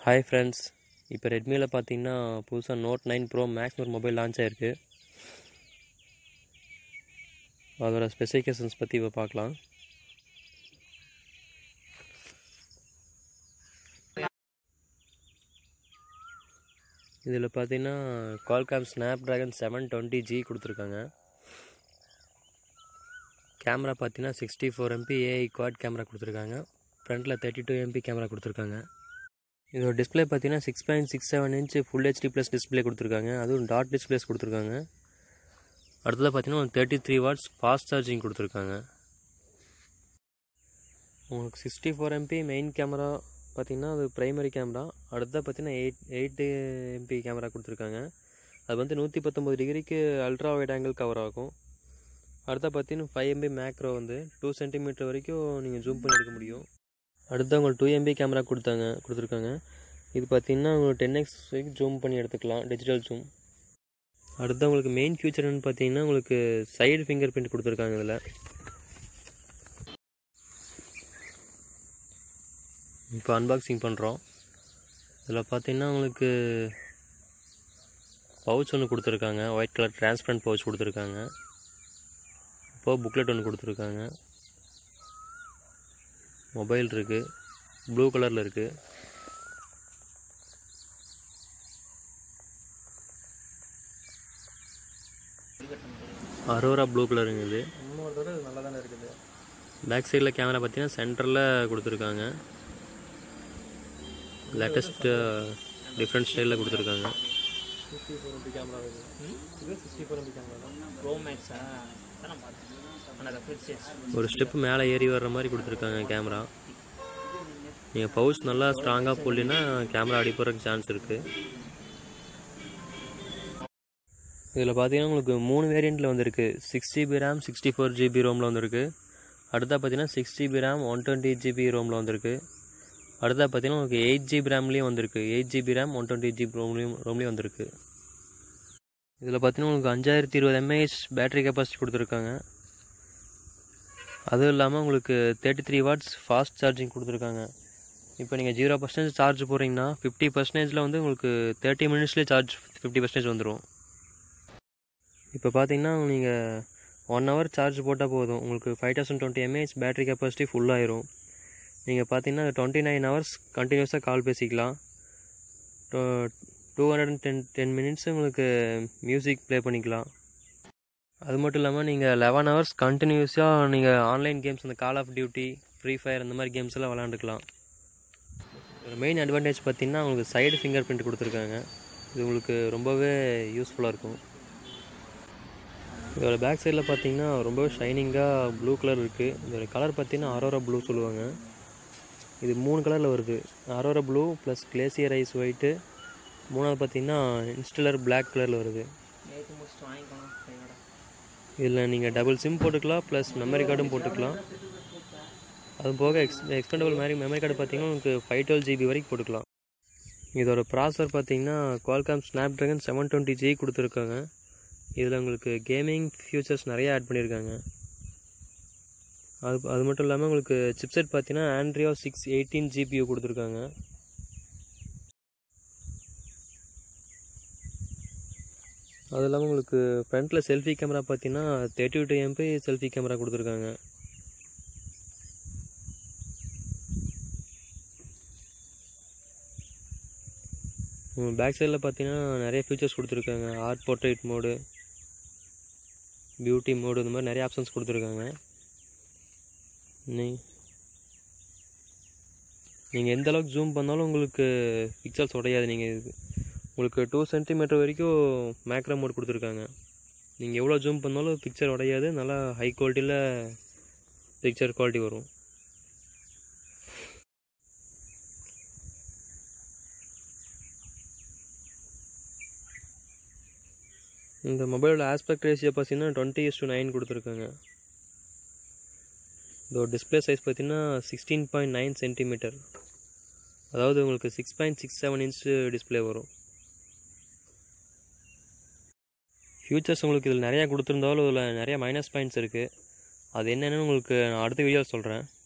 hi friends இப்போ ரெட்மியில் பார்த்தீங்கன்னா புதுசாக நோட் நைன் ப்ரோ மேக்ஸ் ஒரு மொபைல் லான்ச் ஆயிருக்கு அதோட ஸ்பெசிஃபிகேஷன்ஸ் பற்றி இப்போ பார்க்கலாம் இதில் பார்த்தீங்கன்னா Qualcomm Snapdragon seven twenty G கொடுத்துருக்காங்க கேமரா பார்த்தீங்கன்னா sixty four MP AI quad camera கொடுத்துருக்காங்க ஃப்ரண்ட்டில் தேர்ட்டி டூ எம்பி கேமரா கொடுத்துருக்காங்க இதோட டிஸ்பிளே பார்த்தீங்கன்னா six point six seven inch full HD plus display கொடுத்துருக்காங்க அதுவும் டாட் டிஸ்பிளேஸ் கொடுத்துருக்காங்க அடுத்ததாக பார்த்தீங்கன்னா ஒரு thirty three watts fast charging கொடுத்துருக்காங்க உங்களுக்கு sixty four MP main camera பார்த்தீங்கன்னா அது ப்ரைமரி கேமரா அடுத்ததாக பார்த்தீங்கன்னா எயிட் எயிட் எம்பி கேமரா கொடுத்துருக்காங்க அது வந்து நூற்றி பத்தொம்பது டிகிரிக்கு அல்ட்ரா வைட் ஆங்கிள் கவர் ஆகும் அடுத்தா பார்த்தீங்கன்னா ஃபைவ் எம்பி மேக்ரோ வந்து டூ சென்டிமீட்டர் வரைக்கும் நீங்கள் ஜூம் பண்ணி எடுக்க முடியும் அடுத்து உங்களுக்கு டூ எம்பி கேமரா கொடுத்தாங்க கொடுத்துருக்காங்க இது பார்த்தீங்கன்னா உங்களுக்கு டென் எக்ஸ் வரைக்கும் ஜூம் பண்ணி எடுத்துக்கலாம் டிஜிட்டல் ஜூம் அடுத்து உங்களுக்கு மெயின் ஃபியூச்சர் என்னன்னு பார்த்தீங்கன்னா உங்களுக்கு சைடு ஃபிங்கர் பிரிண்ட் கொடுத்துருக்காங்க இதில் இப்போ அன்பாக்சிங் பண்ணுறோம் இதில் பார்த்தீங்கன்னா உங்களுக்கு பவுச் ஒன்று கொடுத்துருக்காங்க ஒயிட் கலர் டிரான்ஸ்பரண்ட் பவுச் கொடுத்துருக்காங்க இப்போ புக்லெட் ஒன்று கொடுத்துருக்காங்க மொபைல் இருக்குது ப்ளூ கலரில் இருக்குது அரோரா ப்ளூ கலருங்க இது இன்னொரு தடவை இது நல்லா தானே இருக்குது பேக் சைடில் கேமரா பார்த்தீங்கன்னா சென்டரில் கொடுத்துருக்காங்க லேட்டஸ்ட்டு டிஃப்ரெண்ட் ஸ்டைலில் கொடுத்துருக்காங்க சிக்ஸ்டி ஃபோர் எம்பி கேமரா இருக்குது இது சிக்ஸ்டி ஃபோர் எம்பி கேமரா தான் ப்ரோ மேக்ஸா தான் பார்த்தேன் ஆனால் அதை ஃபுல் ஒரு ஸ்டெப் மேலே ஏறி வர்ற மாதிரி கொடுத்துருக்காங்க கேமரா நீங்கள் பவுச் நல்லா ஸ்ட்ராங்காக போடலின்னா கேமரா அடி போகிறதுக்கு சான்ஸ் இருக்குது இதில் பார்த்தீங்கன்னா உங்களுக்கு மூணு வேரியண்ட்டில் வந்திருக்கு six GB RAM sixty four GB ரோமில் வந்திருக்கு அடுத்தா பார்த்தீங்கன்னா six GB RAM one twenty GB ரோமில் வந்திருக்கு அடுத்தா பார்த்தீங்கன்னா உங்களுக்கு எயிட் ஜிபி ரேம்லேயும் வந்திருக்கு eight GB RAM one twenty GB ரோம்லேயும் ரோம்லேயும் வந்திருக்கு இதில் பார்த்தீங்கன்னா உங்களுக்கு அஞ்சாயிரத்தி இருபது எம்ஏஹெச் பேட்டரி கெப்பாசிட்டி கொடுத்துருக்காங்க அதுவும் இல்லாமல் உங்களுக்கு thirty three watts fast charging கொடுத்துருக்காங்க இப்போ நீங்கள் ஜீரோ பர்சன்டேஜ் சார்ஜ் போடுறீங்கன்னா ஃபிஃப்டி பர்சன்டேஜில் வந்து உங்களுக்கு தேர்ட்டி மினிட்ஸ்லேயே சார்ஜ் ஃபிஃப்டி பர்சன்டேஜ் வந்துடும் இப்போ பார்த்தீங்கன்னா நீங்கள் ஒன் ஹவர் சார்ஜ் போட்டால் போதும் உங்களுக்கு five thousand twenty mAh battery capacity ஃபுல்லாயிரும் நீங்கள் பார்த்தீங்கன்னா டுவெண்ட்டி நைன் ஹவர்ஸ் கண்டினியூஸாக கால் பேசிக்கலாம் two hundred and ten ten minutes உங்களுக்கு மியூசிக் ப்ளே பண்ணிக்கலாம் அது மட்டும் இல்லாமல் நீங்கள் லெவன் ஹவர்ஸ் கண்டினியூஸாக நீங்கள் ஆன்லைன் கேம்ஸ் இந்த Call of Duty Free Fire அந்த மாதிரி கேம்ஸ் எல்லாம் விளாண்டுக்கலாம் ஒரு மெயின் அட்வான்டேஜ் பார்த்தீங்கன்னா உங்களுக்கு சைடு ஃபிங்கர் பிரிண்ட் கொடுத்துருக்காங்க இது உங்களுக்கு ரொம்பவே யூஸ்ஃபுல்லாக இருக்கும் இதோட பேக் சைடில் பார்த்தீங்கன்னா ரொம்பவே ஷைனிங்காக ப்ளூ கலர் இருக்குது இதோட கலர் பார்த்தீங்கன்னா அரோரா ப்ளூ சொல்லுவாங்க இது மூணு கலரில் வருது aurora blue plus glacier ice white மூணாவது பார்த்தீங்கன்னா இன்ஸ்டலர் பிளாக் கலரில் வருது நேற்று முடிச்சுட்டு வாங்கிக்கணும் கையோட இதில் நீங்கள் டபுள் சிம் போட்டுக்கலாம் ப்ளஸ் மெமரி கார்டும் போட்டுக்கலாம் அது போக எக்ஸ் எக்ஸ்பெண்டபிள் மாதிரி மெமரி கார்டு பார்த்தீங்கன்னா உங்களுக்கு ஃபைவ் டுவெல் ஜிபி வரைக்கும் போட்டுக்கலாம் இதோட ப்ராசர் பார்த்தீங்கன்னா Qualcomm Snapdragon seven twenty G கொடுத்துருக்காங்க இதில் உங்களுக்கு கேமிங் ஃபியூச்சர்ஸ் நிறைய ஆட் பண்ணியிருக்காங்க அது அது மட்டும் இல்லாமல் உங்களுக்கு சிப்செட் பார்த்தீங்கன்னா ஆண்ட்ரியோ சிக்ஸ் எயிட்டீன் ஜிபியூ கொடுத்துருக்காங்க அது இல்லாமல் உங்களுக்கு ஃப்ரண்ட்டில் செல்ஃபி கேமரா பார்த்தீங்கன்னா thirty two MP selfie camera கொடுத்துருக்காங்க பேக் சைடில் பார்த்தீங்கன்னா நிறைய ஃபீச்சர்ஸ் கொடுத்துருக்காங்க art portrait mode beauty mode இந்த மாதிரி நிறைய ஆப்ஷன்ஸ் கொடுத்துருக்காங்க நீ நீங்கள் எந்த அளவுக்கு ஜூம் பண்ணாலும் உங்களுக்கு பிக்சர்ஸ் உடையாது நீங்கள் இது உங்களுக்கு டூ சென்டிமீட்டர் வரைக்கும் மேக்ரோ மோட் கொடுத்துருக்காங்க நீங்கள் எவ்வளோ ஜூம் பண்ணாலும் பிக்சர் உடையாது நல்லா ஹை குவாலிட்டியில் பிக்சர் குவாலிட்டி வரும் இந்த மொபைலோட ஆஸ்பெக்ட் ரேஷியோ பார்த்தீங்கன்னா டுவெண்ட்டி இஸ் டு நைன் கொடுத்துருக்காங்க இதோட டிஸ்பிளே சைஸ் பார்த்தீங்கன்னா சிக்ஸ்டீன் பாயிண்ட் நைன் சென்டிமீட்டர் அதாவது உங்களுக்கு six point six seven inch display வரும் ஃபியூச்சர்ஸ் உங்களுக்கு இதில் நிறையா கொடுத்துருந்தாலும் இதில் நிறைய மைனஸ் பாயிண்ட்ஸ் இருக்குது அது என்னென்னு உங்களுக்கு நான் அடுத்த வீடியோ சொல்கிறேன்